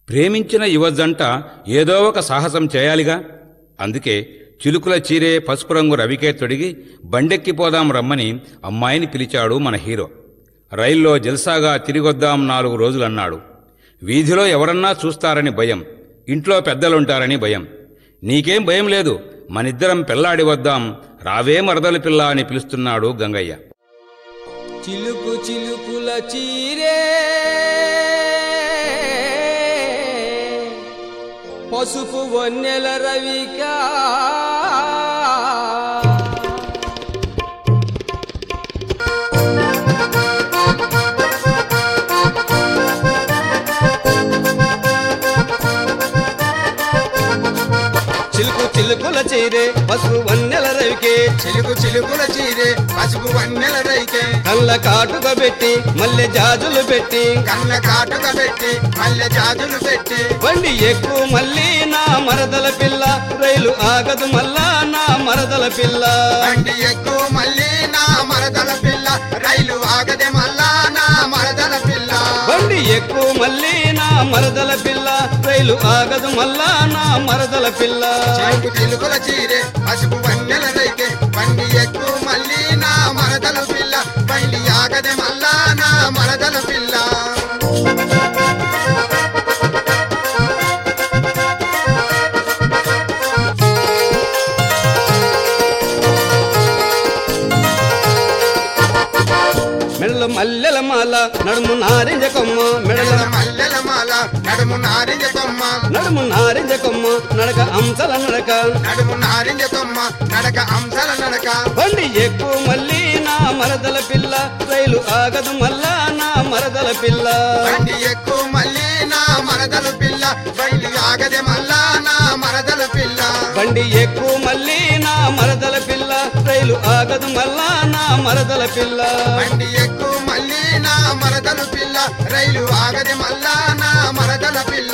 ప్రేమించిన యువజంట ఏదో ఒక సాహసం చేయాలిగా అందుకే చిలుకుల చీరే పసుపు రంగు రవికే తొడిగి బండెక్కిపోదాం రమ్మని అమ్మాయిని పిలిచాడు మన హీరో రైల్లో జల్సాగా తిరిగొద్దాం నాలుగు రోజులన్నాడు వీధిలో ఎవరన్నా చూస్తారని భయం ఇంట్లో పెద్దలుంటారని భయం నీకేం భయం లేదు మనిద్దరం పెళ్లాడి వద్దాం రావే మరదలు పిల్ల అని పిలుస్తున్నాడు గంగయ్య చిలుకు చిలుకుల చీరే పసుపు వన్నెల రవికా చిలుకు చిలుకుల చీరే పసుపు వన్నెల రవికే చిలుకు చిలుకుల చీరే పసుపు వన్నెల రైకే కళ్ళ కాటుక పెట్టి మల్లె జాజులు పెట్టి కళ్ళ కాటుక పెట్టి మల్లె జాజులు పెట్టి బండి ఎక్కువ మళ్ళీ నా మరదల పిల్ల రైలు ఆగదు మళ్ళా నా మరదల పిల్ల బండి ఎక్కువ మళ్ళీ నా మరదల పిల్ల రైలు ఆగదే మళ్ళా నా మరదల పిల్ల బండి ఎక్కువ మళ్ళీ నా మరదల పిల్ల రైలు ఆగదు మళ్ళా నా మరదల పిల్ల చిలుకు చిలుకుల చీరే పసుపు వన్నెల రైకే బండి ఎక్కువ మళ్ళీ నా మరదల పిల్ల బండి ఆగదే మళ్ళా నా మరదల పిల్ల మెడల మల్లెల మాల నడుము నారింజ కొమ్మ మెడల మెడల మల్లెల మాల నడుము నారింజ కొమ్మ నడుము నారింజ కొమ్మ నడక అంశల నడక నడుము నారింజ కొమ్మ నడక అంశల నడక బండి ఎక్కువ మళ్ళీ నా మరదల పిల్ల రైలు ఆగదు మళ్ళా నా మరదల పిల్ల బండి ఎక్కువ మళ్ళీ నా మరదల పిల్ల బండి ఆగదే మళ్ళా నా మరదల పిల్ల బండి ఎక్కువ మళ్ళీ నా మరదల పిల్ల రైలు ఆగదు మళ్ళా నా మరదల పిల్ల బండి ఎక్కువ మళ్ళీ నా మరదల పిల్ల రైలు ఆగదే మళ్ళా నా మరదల పిల్ల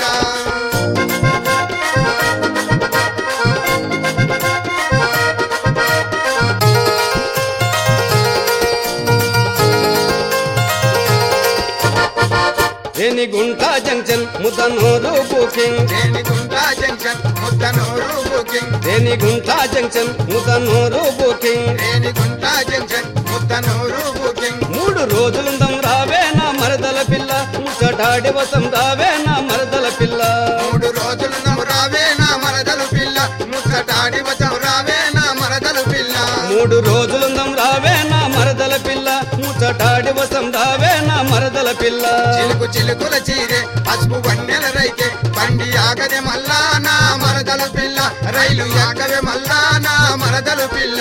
దేని గుంట జంక్షన్ ముద్దనూరు బుకింగ్ దేని గుంటా జంక్షన్ ముద్దనూరు బుకింగ్ దేని గుంట జంక్షన్ ముద్దనూరు బుకింగ్ దేని గుంటా జంక్షన్ ముద్దనూరు బుకింగ్ మూడు రోజులుందం రావే నా మరదల పిల్ల ముచ్చటాడి వసం రావే నా మరదల పిల్ల మూడు రోజులు నువ్వు రావే నా మరదల పిల్ల ముచ్చటాడి వచం రావే నా మరదల పిల్ల మూడు రోజులుందం రావే నా మరదల పిల్ల ముచ్చటాడి వసం రావే నా మరదల పిల్ల చిలుకు చిలుకుల చీరే పసుపు వన్నెల రైకే బండి ఆగదే మళ్ళా నా మరదల పిల్ల రైలు ఆగవే మళ్ళా నా మరదల పిల్ల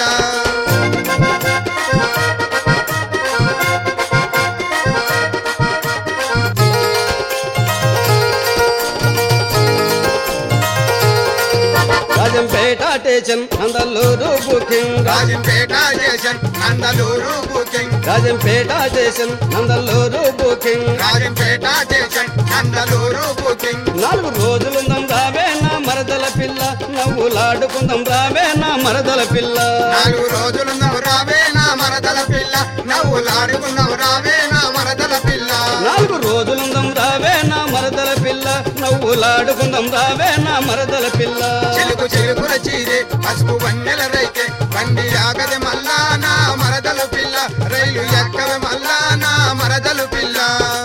Rajampet station Nandalur booking Rajampet station Nandalur booking Rajampet station Nandalur booking Rajampet station Nandalur booking నాలుగు రోజులుందం రావే నా మరదల పిల్ల నవ్వులాడుకుందాం రావే నా మరదల పిల్ల నాలుగు రోజులు నువ్వు రావే నా మరదల పిల్ల నవ్వులాడుకున్నావు రావే నా మరదల పిల్ల నాలుగు రోజులుందం రావే నా మరదల పిల్ల నవ్వులాడుకుందాం రావే నా మరదల పిల్ల చిలుకు చిలుకుల చీరే పసుపు వన్నెల రైకే బండి ఆగదే మళ్ళా నా మరదల పిల్ల రైలు ఎక్కవే మళ్ళా నా మరదల పిల్ల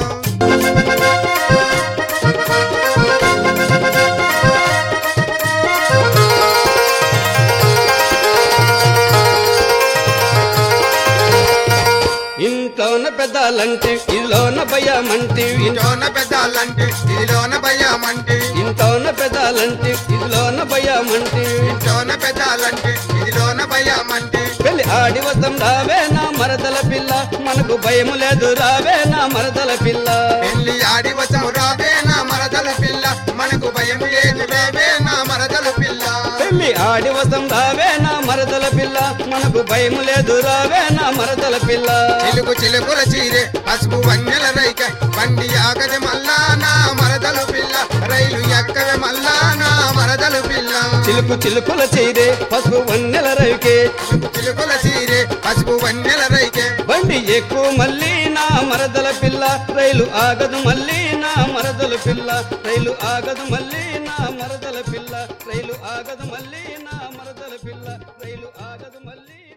ఇంట్లోన పెద్దాలంటే ఇదిలోన భయమంటే ఇంట్లోన పెద్దాలంటే ఇదిలోన భయమంటే ఇంట్లోన పెద్దాలంటే ఇదిలోన భయమంటే ఇంట్లోన పెద్దాలంటే ఇదిలోన భయమంటే పెళ్లి ఆడి వద్దాం రావే నా మరదల పిల్ల మనకు భయము లేదు రావే నా మరదల పిల్ల పెళ్లి ఆడి వచం రావే నా మరదల పిల్ల మనకు భయం లేదు రావే నా మరదల పిల్ల పెళ్లి ఆడి వద్దాం రావే నా మరదల పిల్ల మనకు భయము లేదు రావే నా మరదల పిల్ల చిలుకు చిలుకుల చీరే పసుపు వన్నెల రైక బండి ఆగదే మళ్ళా నా మరదల పిల్ల రైలు ఎక్కవే మళ్ళా నా మరదల పిల్ల చిలుకు చిలుకుల చీరే పసుపు వన్నెల రవికే చిలుకుల చీరే పసుపు వన్నెల రైకే బండి ఎక్కువ మళ్ళీ నా మరదల పిల్ల రైలు ఆగదు మళ్ళీ నా మరదల పిల్ల రైలు ఆగదు మళ్ళీ నా మరదల పిల్ల రైలు ఆగదు మళ్ళీ నా మరదల పిల్ల రైలు ఆగదు మళ్ళీ